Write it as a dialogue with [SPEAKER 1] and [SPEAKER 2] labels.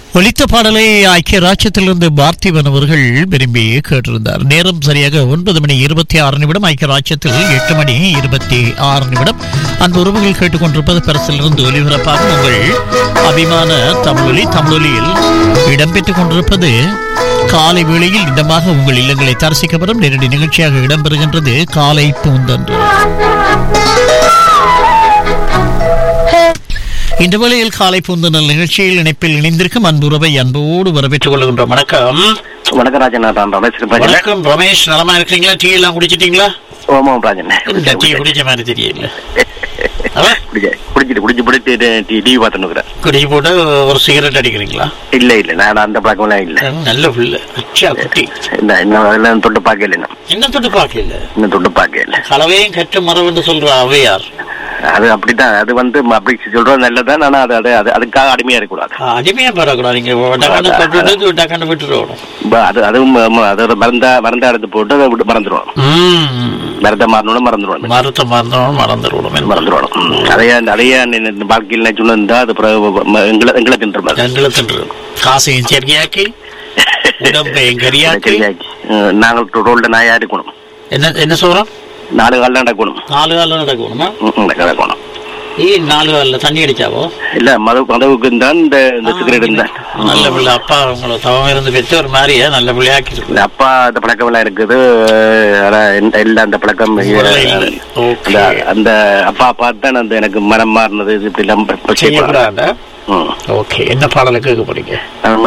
[SPEAKER 1] ஒலித்த பாடலை ஐக்கிய ராஜ்யத்திலிருந்து பார்த்திபன் அவர்கள் விரும்பி கேட்டிருந்தார் நேரம் சரியாக ஒன்பது மணி இருபத்தி ஆறு நிமிடம் ஐக்கிய ராஜ்யத்தில் எட்டு மணி இருபத்தி ஆறு நிமிடம் அந்த உறவுகள் கேட்டுக்கொண்டிருப்பது பரிசிலிருந்து ஒலிபரப்பாகும் உங்கள் அபிமான தமிழொலி தமிழொலியில் இடம்பெற்றுக் கொண்டிருப்பது காலை வேளையில் இடமாக உங்கள் இல்லங்களை தரிசிக்கப்படும் நேரடி நிகழ்ச்சியாக இடம்பெறுகின்றது காலை பூந்தன்று இந்த வேளையில் காலை பூந்தனல் நிகழ்ச்சியில் இணைப்பில் இணைந்திருக்கும் அன்புறவை அன்போடு வரவேற்றுக் கொள்கின்றோம் வணக்கம்
[SPEAKER 2] வணக்கம் ராஜன் நான் ரமேஷ் ராஜன்
[SPEAKER 1] வணக்கம் ரமேஷ் நலமா இருக்கீங்களா டீ எல்லாம் குடிச்சிட்டீங்களா
[SPEAKER 2] ஓமாம் ராஜன்
[SPEAKER 1] இந்த டீ குடிச்ச மாதிரி தெரியல அவ?
[SPEAKER 2] குடிச்சு குடிச்சிட்டு குடிச்சு போட்டு டிவி பார்த்துன்னு இருக்கிறேன்
[SPEAKER 1] குடிச்சு போட்டு ஒரு சிகரெட் அடிக்கிறீங்களா
[SPEAKER 2] இல்ல இல்ல நான் அந்த பழக்கம்லாம் இல்ல
[SPEAKER 1] நல்ல புள்ள அச்சா குட்டி
[SPEAKER 2] இந்த இன்னும் அதெல்லாம் தொட்டு பார்க்கல இன்னும்
[SPEAKER 1] என்ன தொட்டு பார்க்கல
[SPEAKER 2] இன்னும் தொட்டு பார்க்கல
[SPEAKER 1] கலவையும் கற்று மரபுன்னு சொல்ற அவையார்
[SPEAKER 2] அது அப்படித்தான் அது வந்து அப்படி சொல்றது நல்லதான் ஆனா அது அது அது அதுக்காக அடிமையா இருக்கக்கூடாது
[SPEAKER 1] ஆ, அடிமையா பெறக்கூடாது நீங்க டக்கான தொட்டு டக்கான விட்டுருவோம்
[SPEAKER 2] ப- அது அதுவும் ம- அதோட மருந்தா மருந்தா எடுத்து போட்டு அதை விட்டு மறந்துடுவோம் மருந்த மாறணும் மறந்துடுவோம்
[SPEAKER 1] மருத்த மறந்தோம் மறந்துடுவோம்
[SPEAKER 2] மறந்துடுவோம் அதையா அதையா இந்த வாழ்க்கையில் நான் சொன்னா அது பிறகு ம- எங்களை எங்களை தின்ற மாதிரி
[SPEAKER 1] எங்களை தின்று காசையும் சரியாக்கி உடம்பையும் கரியாக்கி
[SPEAKER 2] அஹ் நாங்கள் ரோல்ல நாயா இருக்கணும்
[SPEAKER 1] என்ன என்ன சொல்றோம்
[SPEAKER 2] நாலு காலில் நடக்கணும்
[SPEAKER 1] நாலு காலில் நடக்கணுமா
[SPEAKER 2] ம், ம், நடக்கணும்
[SPEAKER 1] ஏன் நாலு காலில் தண்ணி அடிச்சாவோ
[SPEAKER 2] இல்ல மது மதவுக்கு தான் இந்த இந்த சிகரெட் இருந்தான்
[SPEAKER 1] நல்ல பிள்ளை அப்பா உங்களை தவம் இருந்து பெற்று ஒரு மாதிரியே நல்ல பிள்ளையாக்கி
[SPEAKER 2] இந்த அப்பா அந்த பழக்கம் எல்லாம் இருக்குது ஆனா இந்த- இல்ல அந்த பழக்கம்
[SPEAKER 1] ஓகே
[SPEAKER 2] அந்த அந்த அப்பா பார்த்து தான் அந்த எனக்கு மனம் மாறினது இது இப்படி எல்லாம் ப- ப- செய்யக்கூடாது.
[SPEAKER 1] செய்யக்கூடாது
[SPEAKER 2] ம்.
[SPEAKER 1] ஓகே என்ன பாடலை கேட்க போறீங்க
[SPEAKER 2] நம்ம